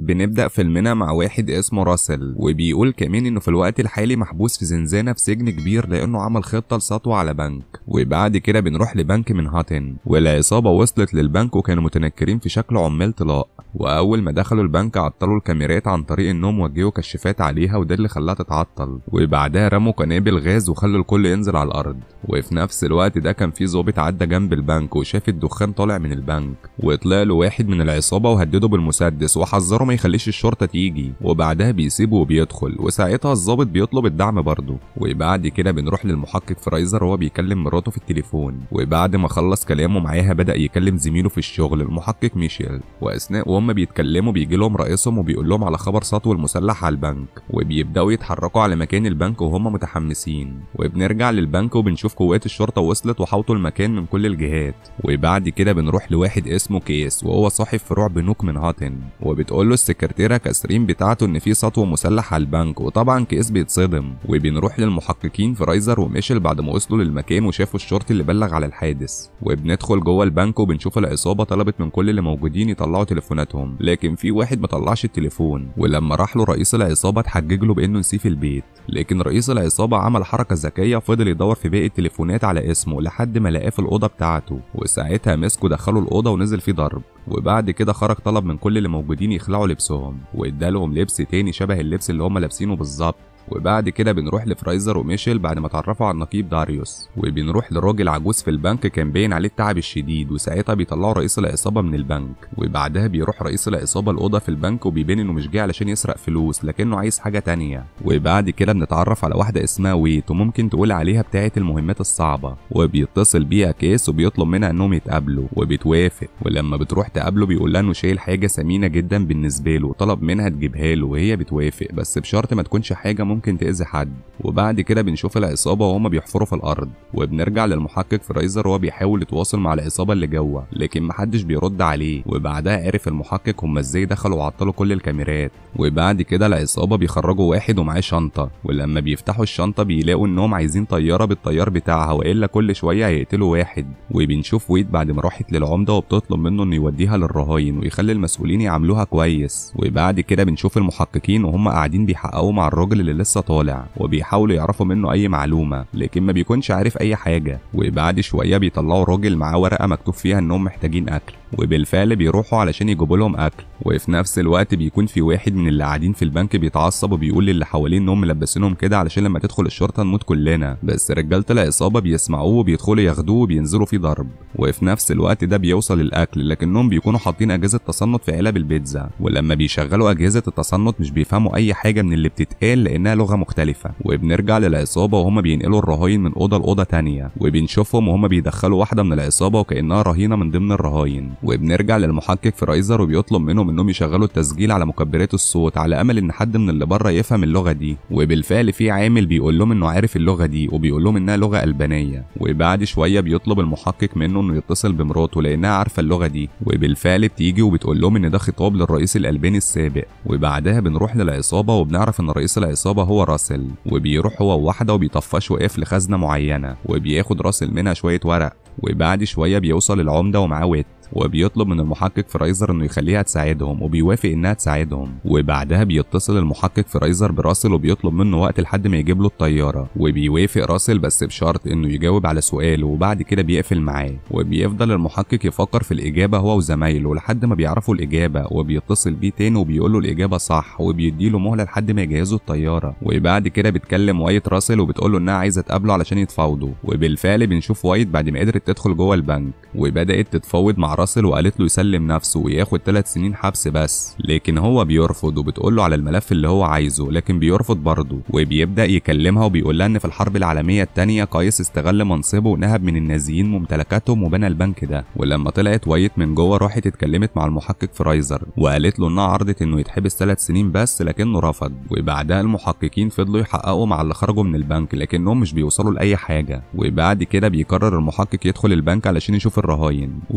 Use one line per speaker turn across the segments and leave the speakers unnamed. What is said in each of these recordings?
بنبدأ فيلمنا مع واحد اسمه راسل وبيقول كمان انه في الوقت الحالي محبوس في زنزانة في سجن كبير لانه عمل خطة لسطوة على بنك وبعد كده بنروح لبنك منهاتن والعصابة وصلت للبنك وكانوا متنكرين في شكل عمال طلاق واول ما دخلوا البنك عطلوا الكاميرات عن طريق انهم وجهوا كشافات عليها وده اللي خلاها تتعطل وبعدها رموا قنابل غاز وخلوا الكل ينزل على الارض وفي نفس الوقت ده كان في ظابط عدى جنب البنك وشاف الدخان طالع من البنك وطلع له واحد من العصابه وهدده بالمسدس وحذره ما يخليش الشرطه تيجي وبعدها بيسيبه وبيدخل وساعتها الظابط بيطلب الدعم برضه وبعد كده بنروح للمحقق فرايزر وهو بيكلم مراته في التليفون وبعد ما خلص كلامه معاها بدا يكلم زميله في الشغل المحقق ميشيل واثناء وهم بيتكلموا بيجي لهم رئيسهم وبيقول لهم على خبر سطو المسلح على البنك وبيبداوا يتحركوا على مكان البنك وهم متحمسين وبنرجع للبنك وبنشوف قوات الشرطه وصلت وحوطوا المكان من كل الجهات وبعد كده بنروح لواحد اسمه كيس وهو صاحب فروع بنوك منهاتن وبتقول له السكرتيره كاسرين بتاعته ان في سطو مسلح على البنك وطبعا كيس بيتصدم وبنروح للمحققين فرايزر وميشيل بعد ما وصلوا للمكان وشافوا الشرطي اللي بلغ على الحادث وبندخل جوه البنك وبنشوف العصابه طلبت من كل اللي موجودين يطلعوا تليفوناتهم لكن في واحد ما طلعش التليفون ولما راح له رئيس العصابه اتحجج له بانه نسيه في البيت لكن رئيس العصابه عمل حركه ذكيه فضل يدور في باقي التليفونات على اسمه لحد ما لقاه في الاوضه بتاعته وساعتها مسكه دخله الاوضه ونزل فيه ضرب وبعد كده خرج طلب من كل اللي موجودين يخلعوا لبسهم وادالهم لبس تاني شبه اللبس اللي هم لابسينه بالظبط وبعد كده بنروح لفرايزر وميشيل بعد ما اتعرفوا على النقيب داريوس وبنروح لراجل عجوز في البنك كان باين عليه التعب الشديد وساعتها بيطلعوا رئيس العصابه من البنك وبعدها بيروح رئيس العصابه الاوضه في البنك وبيبين انه مش جاي علشان يسرق فلوس لكنه عايز حاجه تانية وبعد كده بنتعرف على واحده اسمها ويت وممكن تقول عليها بتاعه المهمات الصعبه وبيتصل بيها كيس وبيطلب منها انهم يتقابلوا وبتوافق ولما بتروح تقابله بيقول لها انه شايل حاجه ثمينه جدا بالنسبه له وطلب منها تجيبها له وهي بتوافق بس بشرط ما تكونش حاجه ممكن تاذي حد وبعد كده بنشوف العصابه وهما بيحفروا في الارض وبنرجع للمحقق فرايزر وهو بيحاول يتواصل مع العصابه اللي جوه لكن محدش بيرد عليه وبعدها عرف المحقق هما ازاي دخلوا وعطلوا كل الكاميرات وبعد كده العصابه بيخرجوا واحد ومعاه شنطه ولما بيفتحوا الشنطه بيلاقوا انهم عايزين طياره بالطيار بتاعها والا كل شويه هيقتلوا واحد وبنشوف ويت بعد ما راحت للعمده وبتطلب منه انه يوديها للرهاين ويخلي المسؤولين يعاملوها كويس وبعد كده بنشوف المحققين وهم قاعدين بيحققوا مع الراجل اللي لسه طالع وبيحاولوا يعرفوا منه اي معلومه لكن ما بيكونش عارف اي حاجه وبعد شويه بيطلعوا راجل معاه ورقه مكتوب فيها انهم محتاجين اكل وبالفعل بيروحوا علشان يجيبوا لهم اكل وفي نفس الوقت بيكون في واحد من اللي قاعدين في البنك بيتعصب وبيقول للي حواليه انهم ملبسينهم كده علشان لما تدخل الشرطه نموت كلنا بس رجاله العصابه بيسمعوه وبيدخلوا ياخدوه وبينزلوا فيه ضرب وفي نفس الوقت ده بيوصل الاكل لكنهم بيكونوا حاطين اجهزه تصنت في علب البيتزا ولما بيشغلوا اجهزه التصنت مش بيفهموا اي حاجه من اللي بتتقال لانها لغه مختلفه وبنرجع للعصابه وهم بينقلوا الرهاين من اوضه لاوضه تانية وبنشوفهم وهم بيدخلوا واحده من العصابه وكانها رهينه من ضمن الرهاين وبنرجع للمحقق فرايزر وبيطلب منهم انهم يشغلوا التسجيل على مكبرات الصوت على امل ان حد من اللي بره يفهم اللغه دي وبالفعل في عامل بيقول لهم انه عارف اللغه دي وبيقول لهم انها لغه البانيه وبعد شويه بيطلب المحقق منه انه يتصل بمراته لانها عارفه اللغه دي وبالفعل بتيجي وبتقول لهم ان ده خطاب للرئيس الالباني السابق وبعدها بنروح للعصابه وبنعرف ان رئيس العصابه هو راسل وبيروح هو وواحده وبيطفشوا ايه في خزنه معينه وبياخد راسل منها شويه ورق وبعد شويه بيوصل العمده ومعاه ويت وبيطلب من المحقق فرايزر انه يخليها تساعدهم وبيوافق انها تساعدهم وبعدها بيتصل المحقق فرايزر براسل وبيطلب منه وقت لحد ما يجيب له الطياره وبيوافق راسل بس بشرط انه يجاوب على سؤاله وبعد كده بيقفل معاه وبيفضل المحقق يفكر في الاجابه هو وزمايله لحد ما بيعرفوا الاجابه وبيتصل بيه تاني وبيقول له الاجابه صح وبيديله مهله لحد ما يجهزوا الطياره وبعد كده بتكلم وايت راسل وبتقول له انها عايزه تقابله علشان يتفاوضوا وبالفعل بنشوف وايت بعد ما قدرت تدخل جوه البنك وبدات تتفاوض مع راسل وقالت له يسلم نفسه وياخد ثلاث سنين حبس بس لكن هو بيرفض وبتقول له على الملف اللي هو عايزه لكن بيرفض برضه وبيبدا يكلمها وبيقول لها ان في الحرب العالميه الثانيه قايس استغل منصبه ونهب من النازيين ممتلكاتهم وبنى البنك ده ولما طلعت وايت من جوه راحت اتكلمت مع المحقق فرايزر وقالت له انها عرضت انه يتحبس ثلاث سنين بس لكنه رفض وبعدها المحققين فضلوا يحققوا مع اللي خرجوا من البنك لكنهم مش بيوصلوا لاي حاجه وبعد كده بيقرر المحقق يدخل البنك علشان يشوف الرهاين وهو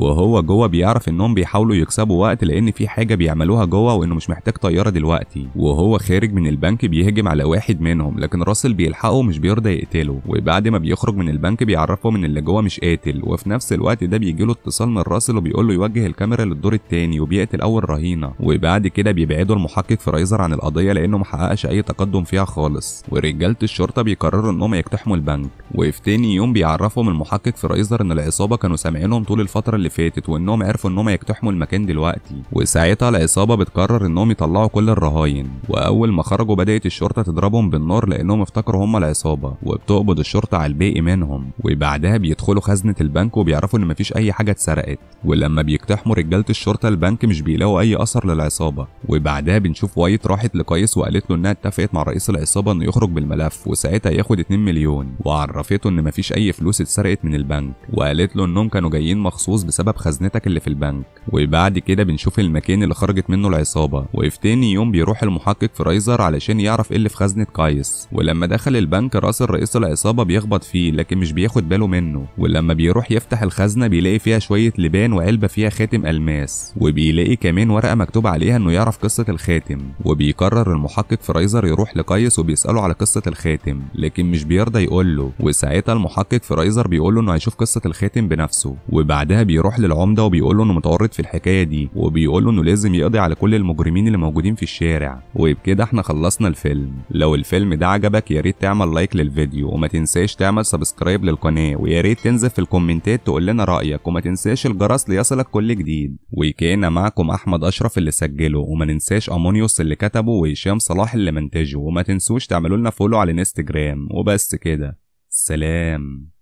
جوه بيعرف انهم بيحاولوا يكسبوا وقت لان في حاجه بيعملوها جوه وانه مش محتاج طياره دلوقتي وهو خارج من البنك بيهجم على واحد منهم لكن راسل بيلحقه ومش بيرضى يقتله وبعد ما بيخرج من البنك بيعرفه من اللي جوه مش قاتل وفي نفس الوقت ده بيجيله اتصال من راسل وبيقول له يوجه الكاميرا للدور التاني وبيقتل اول رهينه وبعد كده بيبعدوا المحقق فرايزر عن القضيه لانه محققش اي تقدم فيها خالص ورجاله الشرطه بيقرروا انهم يقتحموا البنك وفي تاني يوم بيعرفهم المحقق فرايزر ان العصابه كانوا سامعينهم طول الفتره اللي فاتت وانهم عرفوا انهم يقتحموا المكان دلوقتي وساعتها العصابه بتقرر انهم يطلعوا كل الرهاين واول ما خرجوا بدات الشرطه تضربهم بالنار لانهم افتكروا هم العصابه وبتقبض الشرطه على الباقي منهم وبعدها بيدخلوا خزنه البنك وبيعرفوا ان مفيش اي حاجه اتسرقت ولما بيقتحموا رجاله الشرطه البنك مش بيلاقوا اي اثر للعصابه وبعدها بنشوف وايت راحت لقيس وقالت له انها اتفقت مع رئيس العصابه انه يخرج بالملف وساعتها ياخد 2 مليون وعرفته ان مفيش اي فلوس اتسرقت من البنك وقالت له انهم كانوا جايين مخصوص بسبب خزنتك اللي في البنك وبعد كده بنشوف المكان اللي خرجت منه العصابه وفي تاني يوم بيروح المحقق فرايزر علشان يعرف ايه اللي في خزنه قيس ولما دخل البنك راسل رئيس العصابه بيخبط فيه لكن مش بياخد باله منه ولما بيروح يفتح الخزنه بيلاقي فيها شويه لبان وعلبه فيها خاتم الماس وبيلاقي كمان ورقه مكتوب عليها انه يعرف قصه الخاتم وبيقرر المحقق فرايزر يروح لقيس وبيساله على قصه الخاتم لكن مش بيرضى يقول له وساعتها المحقق فرايزر بيقول له انه هيشوف قصه الخاتم بنفسه وبعدها بيروح للعمده وبيقول له انه متورط في الحكايه دي وبيقول له انه لازم يقضي على كل المجرمين اللي موجودين في الشارع وبكده احنا خلصنا الفيلم لو الفيلم ده عجبك يا ريت تعمل لايك للفيديو وما تنساش تعمل سبسكرايب للقناه ويا ريت تنزل في الكومنتات تقول لنا رايك وما تنساش الجرس ليصلك كل جديد وكان معكم احمد اشرف اللي سجله وما ننساش امونيوس اللي كتبه وهشام صلاح اللي منتجه وما تنسوش تعملوا لنا فولو على الانستجرام وبس كده سلام